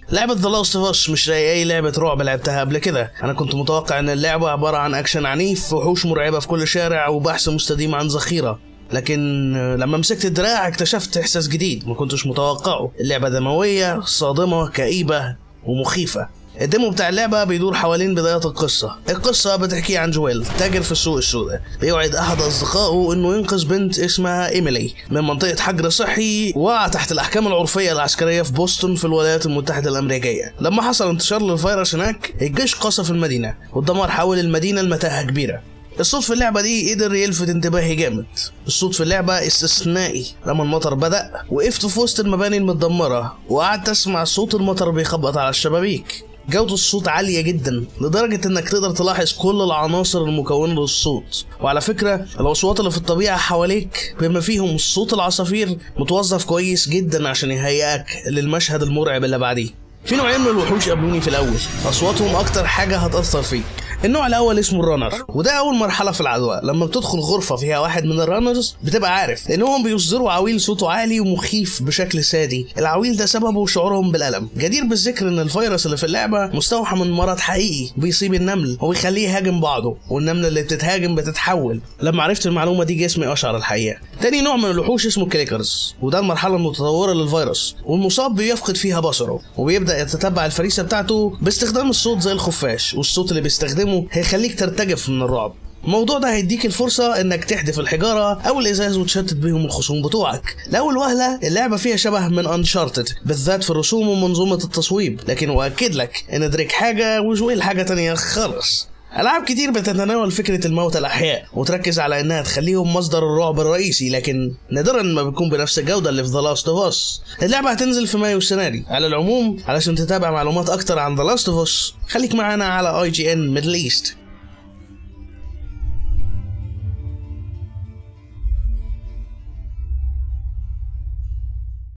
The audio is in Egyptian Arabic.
لعبة ذا لاست اوف اس مش زي أي لعبة رعب لعبتها قبل كده، أنا كنت متوقع إن اللعبة عبارة عن أكشن عنيف، وحوش مرعبة في كل شارع، وبحث مستديم عن ذخيرة. لكن لما مسكت الدراع اكتشفت إحساس جديد ما كنتش متوقعه، اللعبة دموية، صادمة، كئيبة، ومخيفة. الديمو بتاع اللعبة بيدور حوالين بداية القصة القصة بتحكي عن جويل تاجر في السوق السوداء بيوعد أحد أصدقائه إنه ينقذ بنت اسمها إيميلي من منطقة حجر صحي وقع تحت الأحكام العرفية العسكرية في بوسطن في الولايات المتحدة الأمريكية لما حصل انتشار للفيروس هناك الجيش قصف المدينة والدمار حول المدينة لمتاهة كبيرة الصوت في اللعبة دي قدر يلفت انتباهي جامد الصوت في اللعبة استثنائي لما المطر بدأ وقفت في وسط المباني المتدمرة وقعدت أسمع صوت المطر بيخبط على الشبابيك جودة الصوت عالية جدا لدرجة انك تقدر تلاحظ كل العناصر المكونة للصوت وعلى فكرة الأصوات اللي في الطبيعة حواليك بما فيهم صوت العصافير متوظف كويس جدا عشان يهيئك للمشهد المرعب اللي بعديه في نوعين من الوحوش قابلوني في الأول أصواتهم أكتر حاجة هتأثر فيك النوع الاول اسمه الرانر وده اول مرحله في العدوى لما بتدخل غرفه فيها واحد من الرانرز بتبقى عارف لانهم بيصدروا عويل صوته عالي ومخيف بشكل سادي العويل ده سببه شعورهم بالالم جدير بالذكر ان الفيروس اللي في اللعبه مستوحى من مرض حقيقي بيصيب النمل وبيخليه يهاجم بعضه والنمله اللي بتتهاجم بتتحول لما عرفت المعلومه دي جسمي اشعر الحقيقه تاني نوع من الوحوش اسمه كليكرز وده المرحله المتطوره للفيروس والمصاب بيفقد فيها بصره وبيبدا يتتبع الفريسه بتاعته باستخدام الصوت زي الخفاش والصوت اللي بيستخدمه هيخليك ترتجف من الرعب الموضوع ده هيديك الفرصة انك تحدف الحجارة او الازاز وتشتت بيهم الخصوم بتوعك لاول وهلة اللعبة فيها شبه من انشارتد بالذات في الرسوم ومنظومة التصويب لكن اؤكد لك ان دريك حاجة وجويل حاجة تانية خالص ألعاب كتير بتتناول فكرة الموتى الأحياء وتركز على إنها تخليهم مصدر الرعب الرئيسي لكن نادرا ما بيكون بنفس الجودة اللي في ذا لاست اوف اس اللعبة هتنزل في مايو السنة دي على العموم علشان تتابع معلومات أكتر عن ذا لاست اوف اس خليك معانا على اي جي ان ميدل ايست